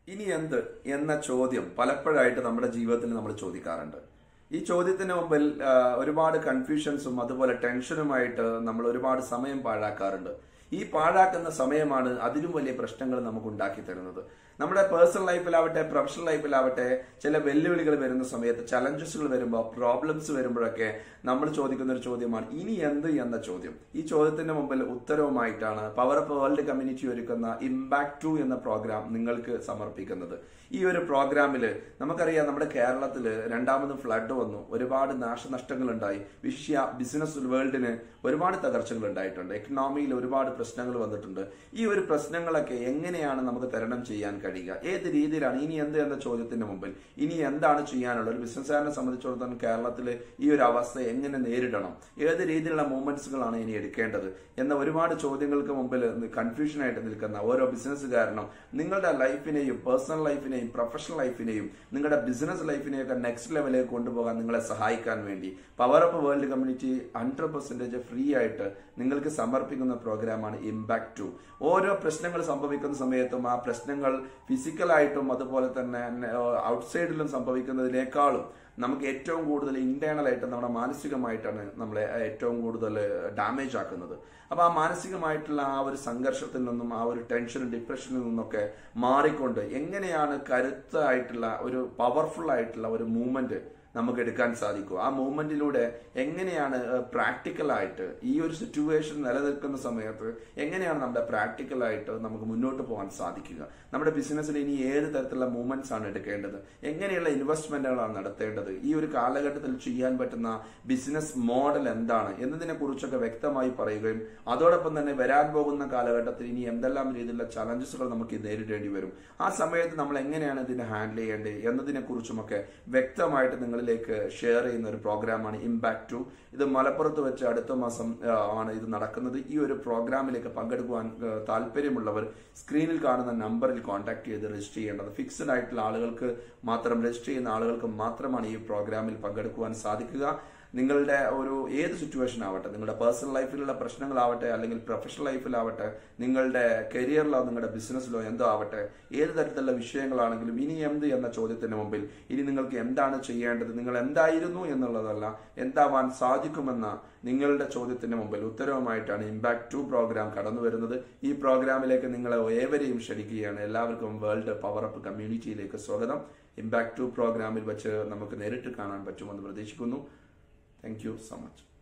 ഇനി എന്ത് എന്ന ചോദ്യം പലപ്പോഴായിട്ട് നമ്മുടെ ജീവിതത്തിൽ നമ്മൾ ചോദിക്കാറുണ്ട് ഈ ചോദ്യത്തിന് മുമ്പിൽ ആ, ഒരുപാട് കൺഫ്യൂഷൻസും അതുപോലെ ടെൻഷനുമായിട്ട് നമ്മൾ ഒരുപാട് സമയം പാഴാക്കാറുണ്ട് ഈ പാഴാക്കുന്ന സമയമാണ് അതിലും വലിയ പ്രശ്നങ്ങൾ നമുക്ക് ഉണ്ടാക്കി തരുന്നത് നമ്മുടെ പേഴ്സണൽ ലൈഫിലാവട്ടെ പ്രൊഫഷണൽ ലൈഫിലാവട്ടെ ചില വെല്ലുവിളികൾ വരുന്ന സമയത്ത് ചലഞ്ചസുകൾ വരുമ്പോൾ പ്രോബ്ലംസ് വരുമ്പോഴൊക്കെ നമ്മൾ ചോദിക്കുന്ന ഒരു ചോദ്യമാണ് ഇനി എന്ത് എന്ന ചോദ്യം ഈ ചോദ്യത്തിന്റെ മുമ്പിൽ ഉത്തരവുമായിട്ടാണ് പവർ ഓഫ് വേൾഡ് കമ്മ്യൂണിറ്റി ഒരുക്കുന്ന ഇമ്പാക്ട് ടു എന്ന പ്രോഗ്രാം നിങ്ങൾക്ക് സമർപ്പിക്കുന്നത് ഈ ഒരു പ്രോഗ്രാമിൽ നമുക്കറിയാം നമ്മുടെ കേരളത്തിൽ രണ്ടാമത് ഫ്ലഡ് വന്നു ഒരുപാട് നാശനഷ്ടങ്ങൾ ഉണ്ടായി വിശ്യ ബിസിനസ് വേൾഡിന് ഒരുപാട് തകർച്ചകൾ ഉണ്ടായിട്ടുണ്ട് എക്കണോമിയിൽ ഒരുപാട് പ്രശ്നങ്ങൾ വന്നിട്ടുണ്ട് ഈ ഒരു പ്രശ്നങ്ങളൊക്കെ എങ്ങനെയാണ് നമുക്ക് തരണം ചെയ്യാൻ കഴിയുക ഏത് രീതിയിലാണ് ഇനി എന്ത് എന്ന ചോദ്യത്തിന് മുമ്പിൽ ഇനി എന്താണ് ചെയ്യാനുള്ളത് ഒരു ബിസിനസ്സുകാരനെ സംബന്ധിച്ചിടത്തോളം കേരളത്തിൽ ഈ ഒരു അവസ്ഥ എങ്ങനെ നേരിടണം ഏത് രീതിയിലുള്ള മൂവ്മെന്റ്സുകളാണ് ഇനി എടുക്കേണ്ടത് എന്ന ഒരുപാട് ചോദ്യങ്ങൾക്ക് മുമ്പിൽ കൺഫ്യൂഷൻ ആയിട്ട് നിൽക്കുന്ന ഓരോ ബിസിനസ്സുകാരനും നിങ്ങളുടെ ലൈഫിനെയും പേഴ്സണൽ ലൈഫിനെയും പ്രൊഫഷണൽ ലൈഫിനെയും നിങ്ങളുടെ ബിസിനസ് ലൈഫിനെയും ഒക്കെ നെക്സ്റ്റ് ലെവലിലേക്ക് കൊണ്ടുപോകാൻ നിങ്ങളെ സഹായിക്കാൻ വേണ്ടി power of world community hundred percentage free ആയിട്ട് നിങ്ങൾക്ക് സമർപ്പിക്കുന്ന പ്രോഗ്രാമാണ് ഇമ്പാക്ട് ടു ഓരോ പ്രശ്നങ്ങൾ സംഭവിക്കുന്ന സമയത്തും ആ പ്രശ്നങ്ങൾ ഫിസിക്കലായിട്ടും അതുപോലെ തന്നെ ഔട്ട്സൈഡിലും സംഭവിക്കുന്നതിനേക്കാളും നമുക്ക് ഏറ്റവും കൂടുതൽ ഇന്റേണൽ ആയിട്ട് നമ്മുടെ മാനസികമായിട്ടാണ് നമ്മളെ ഏറ്റവും കൂടുതൽ ഡാമേജ് ആക്കുന്നത് അപ്പൊ ആ മാനസികമായിട്ടുള്ള ആ ഒരു സംഘർഷത്തിൽ നിന്നും ആ ഒരു ടെൻഷനും ഡിപ്രഷനിൽ നിന്നൊക്കെ മാറിക്കൊണ്ട് എങ്ങനെയാണ് കരുത്തായിട്ടുള്ള ഒരു പവർഫുൾ ആയിട്ടുള്ള ഒരു മൂവ്മെന്റ് നമുക്ക് എടുക്കാൻ സാധിക്കും ആ മൂവ്മെന്റിലൂടെ എങ്ങനെയാണ് പ്രാക്ടിക്കൽ ആയിട്ട് ഈ ഒരു സിറ്റുവേഷൻ നിലനിൽക്കുന്ന സമയത്ത് എങ്ങനെയാണ് നമ്മുടെ പ്രാക്ടിക്കൽ ആയിട്ട് നമുക്ക് മുന്നോട്ട് പോകാൻ സാധിക്കുക നമ്മുടെ ബിസിനസ്സിൽ ഇനി ഏത് തരത്തിലുള്ള മൂവ്മെന്റ്സ് ആണ് എടുക്കേണ്ടത് എങ്ങനെയുള്ള ഇൻവെസ്റ്റ്മെന്റുകളാണ് നടത്തേണ്ടത് ഈ ഒരു കാലഘട്ടത്തിൽ ചെയ്യാൻ പറ്റുന്ന ബിസിനസ് മോഡൽ എന്താണ് എന്നതിനെ കുറിച്ചൊക്കെ വ്യക്തമായി പറയുകയും അതോടൊപ്പം തന്നെ വരാൻ പോകുന്ന കാലഘട്ടത്തിൽ ഇനി എന്തെല്ലാം രീതിയിലുള്ള ചലഞ്ചസുകൾ നമുക്ക് നേരിടേണ്ടി വരും ആ സമയത്ത് നമ്മൾ എങ്ങനെയാണ് ഇതിനെ ഹാൻഡിൽ ചെയ്യേണ്ടത് എന്നതിനെ കുറിച്ചുമൊക്കെ വ്യക്തമായിട്ട് നിങ്ങളിലേക്ക് ഷെയർ ചെയ്യുന്ന ഒരു പ്രോഗ്രാമാണ് ഇമ്പാക്ട് ടു ഇത് മലപ്പുറത്ത് വെച്ച് അടുത്ത മാസം ആ, ആണ് ഇത് നടക്കുന്നത് ഈ ഒരു പ്രോഗ്രാമിലേക്ക് പങ്കെടുക്കുവാൻ ആ, താല്പര്യമുള്ളവർ സ്ക്രീനിൽ കാണുന്ന നമ്പറിൽ കോൺടാക്ട് ചെയ്ത് രജിസ്റ്റർ ചെയ്യേണ്ടത് ഫിക്സഡ് ആയിട്ടുള്ള ആളുകൾക്ക് മാത്രം രജിസ്റ്റർ ചെയ്യുന്ന ആളുകൾക്ക് മാത്രമാണ് ഈ പ്രോഗ്രാമിൽ പങ്കെടുക്കുവാൻ സാധിക്കുക നിങ്ങളുടെ ഒരു ഏത് സിറ്റുവേഷൻ ആവട്ടെ നിങ്ങളുടെ പേഴ്സണൽ ലൈഫിലുള്ള പ്രശ്നങ്ങളാവട്ടെ അല്ലെങ്കിൽ പ്രൊഫഷണൽ ലൈഫിലാവട്ടെ നിങ്ങളുടെ കരിയറിലോ നിങ്ങളുടെ ബിസിനസ്സിലോ എന്തോ ആവട്ടെ ഏത് തരത്തിലുള്ള വിഷയങ്ങളാണെങ്കിലും ഇനി എന്ത് എന്ന ചോദ്യത്തിന് മുമ്പിൽ ഇനി നിങ്ങൾക്ക് എന്താണ് ചെയ്യേണ്ടത് നിങ്ങൾ എന്തായിരുന്നു എന്നുള്ളതല്ല എന്താവാൻ സാധിക്കുമെന്ന നിങ്ങളുടെ ചോദ്യത്തിന് മുമ്പിൽ ഉത്തരവുമായിട്ടാണ് ഇമ്പാക്ട് ടു പ്രോഗ്രാം കടന്നു വരുന്നത് ഈ പ്രോഗ്രാമിലേക്ക് നിങ്ങളെ ഏവരെയും ക്ഷണിക്കുകയാണ് എല്ലാവർക്കും വേൾഡ് പവർ അപ്പ് കമ്മ്യൂണിറ്റിയിലേക്ക് സ്വാഗതം ഇമ്പാക്ട് ടു പ്രോഗ്രാമിൽ വെച്ച് നമുക്ക് നേരിട്ട് കാണാൻ പറ്റുമെന്ന് പ്രതീക്ഷിക്കുന്നു Thank you so much.